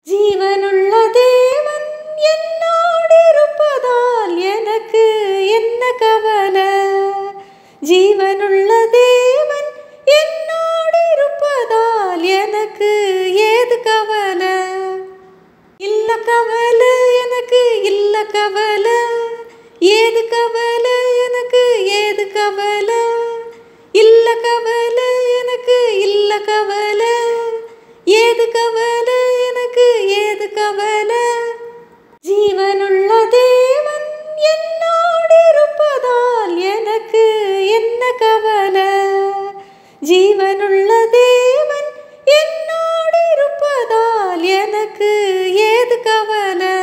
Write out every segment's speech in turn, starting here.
ஜீவனுள்ள தேவன் என்னோடு இருப்பதால் எனக்கு என்ன கவலை ஜீவனுள்ள தேவன் என்னோடு இருப்பதால் எனக்கு ஏது கவலை இல்ல கவலை எனக்கு இல்ல கவலை ஏது கவலை எனக்கு ஏது கவலை இல்ல கவலை எனக்கு இல்ல கவலை ஏது கவலை எனக்கு ஏது கவலை ஜீவனுள்ள தேவன் என்னோடு இருப்பதால் எனக்கு என்ன கவலை ஜீவனுள்ள தேவன் என்னோடு இருப்பதால் எனக்கு ஏது கவலை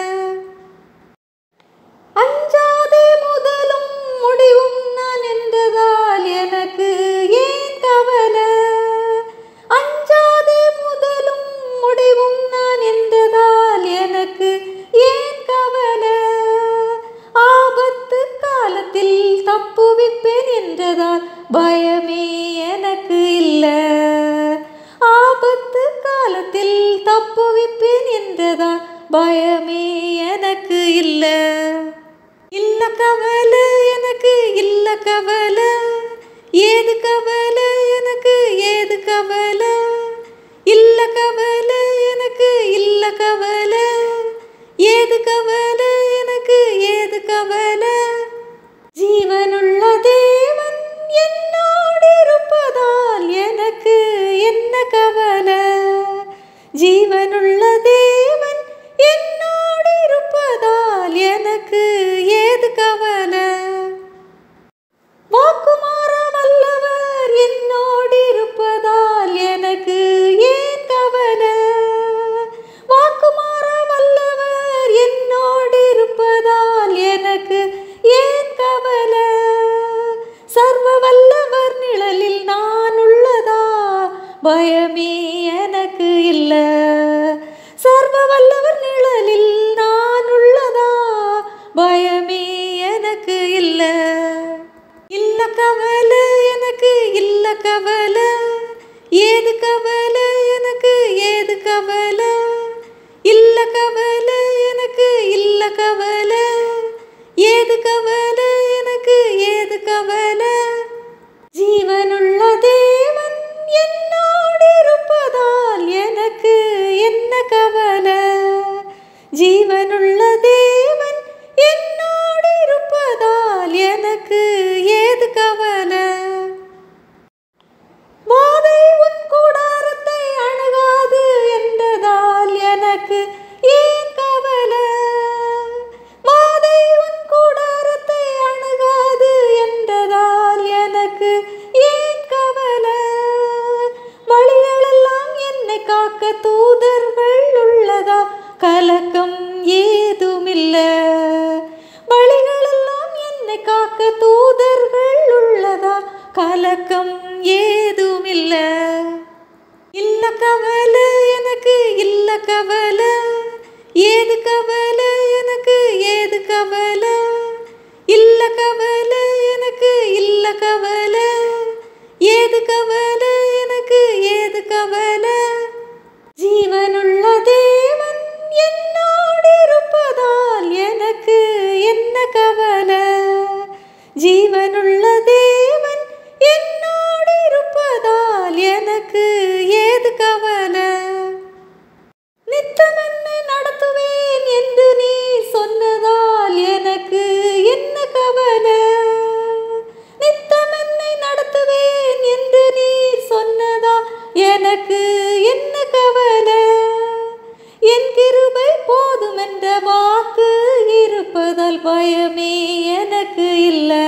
அஞ்சாதே முதலும் முடிவும் நான் என்றதால் எனக்கு ஏன் கவலை அஞ்சாதே முதலும் முடிவும் நான் என்றதால் எனக்கு ஏன் கவலை ஆபத்து காலத்தில் தப்புவிப்பேன் என்றதால் பயமே எனக்கு இல்லை ஆபத்து காலத்தில் தப்புவிப்பேன் என்றதால் பயமே எனக்கு இல்லை இல்ல கவலை எனக்கு இல்ல கவலை ஏது கவலை எனக்கு ஏது கவலை இல்ல கவலை எனக்கு இல்ல கவலை ஏது கவலை எனக்கு ஏது கவலை ஜீவனுள்ள தேவன் என்னோடு இருப்பதால் எனக்கு என்ன கவலை ஜீவனுள்ள தேவன் என்னோடு இருப்பதால் எனக்கு ஏது கவலை வாக்குமாற வல்லவர் என்னோடு இருப்பதால் எனக்கு ஏன் கவலை வாக்குமாற வல்லவர் என்னோடு இருப்பதால் எனக்கு ஏன் கவலை சர்வ வல்லவர் நிழலில் நான் உள்ளதா பயமே எனக்கு இல்லை சர்வ வல்லவர் நிழலில் நான் உள்ளதா பயமே எனக்கு இல்லை இல்ல கவலை எனக்கு இல்ல கவலை ஏது கவலை எனக்கு ஏது கவலை இல்ல கவலை எனக்கு இல்ல கவலை ஏது கவலை எனக்கு ஏது கவலை ஜீவனுள்ள தேவன் என்னோடு இருப்பதால் எனக்கு என்ன கவலை ஜீவனுள்ள தேவன் என்னோடு இருப்பதால் எனக்கு ஏது கவலை வாதை உன் கூடாரத்தை அணுகாது என்றதால் எனக்கு ஏன் கவலை வாதை உன் கூடாரத்தை அணுகாது என்றதால் எனக்கு ஏன் கவலை வழிகளெல்லாம் என்னை காக்க தூதர்கள் உள்ளதா கலக்கம் ஏதுமில்லை வழிகளெல்லாம் என்னை காக்க தூதர்கள் உள்ளதா கலக்கம் ஏதுமில்லை இல்ல கவலை எனக்கு இல்ல கவலை ஏது கவலை எனக்கு ஏது கவலை இல்ல கவலை எனக்கு இல்ல கவலை ஏது கவலை எனக்கு ஏது கவலை ஜீவனுள்ள தேவன் என்னோடு இருப்பதால் எனக்கு என்ன கவலை ஜீவனுள்ள தேவன் என்னோடு இருப்பதால் எனக்கு ஏது கவலை நித்தம் என்னை நடத்துவேன் என்று நீ சொன்னதால் எனக்கு என்ன கவலை நித்தம் என்னை நடத்துவேன் என்று நீ சொன்னதா எனக்கு என்ன கவலை என் கிருபை போதும் என்ற வாக்கு இருப்பதால் பயமே எனக்கு இல்லை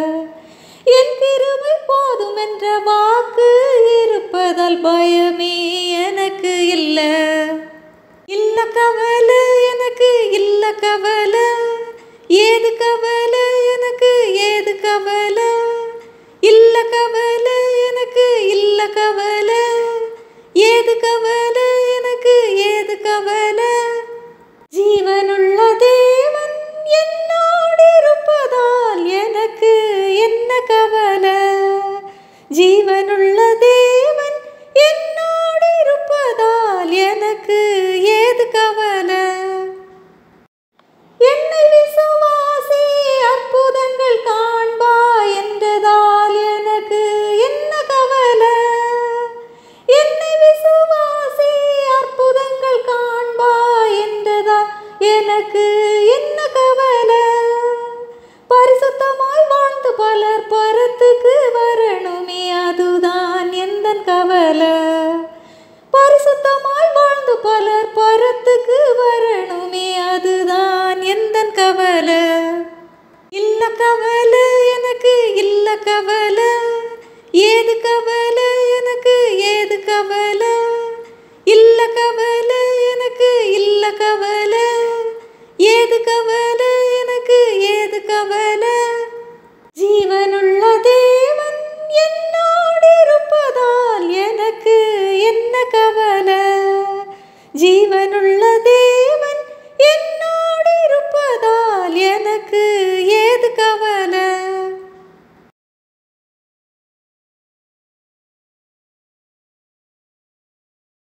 என் கிருபை போதும் என்ற வாக்கு இருப்பதால் பயமே எனக்கு இல்லை இல்ல கவலை எனக்கு இல்ல கவலை ஏது கவலை எனக்கு ஏது கவலை இல்ல கவலை எனக்கு இல்ல கவலை ஏது கவலை எனக்கு ஏது கவலை ஜீவனுள்ள தேவன் என்னோடு இருப்பதால் எனக்கு என்ன கவலை ஜீவனுள்ள தேவன் என்னோடு இருப்பதால் எனக்கு ஏது கவலை கவலை பரிசுத்தமாய் வாழ்ந்து பலர் பரத்துக்கு வரணுமே அதுதான் எந்த கவலை இல்ல கவலை எனக்கு இல்ல கவலை ஏது கவலை எனக்கு ஏது கவலை இல்ல கவலை எனக்கு இல்ல கவலை ஏது கவலை எனக்கு ஏது கவலை ஜீவனுள்ள தேவன் என்னோடு இருப்பதால் எனக்கு என்ன கவலை ஜீவனுள்ள தேவன்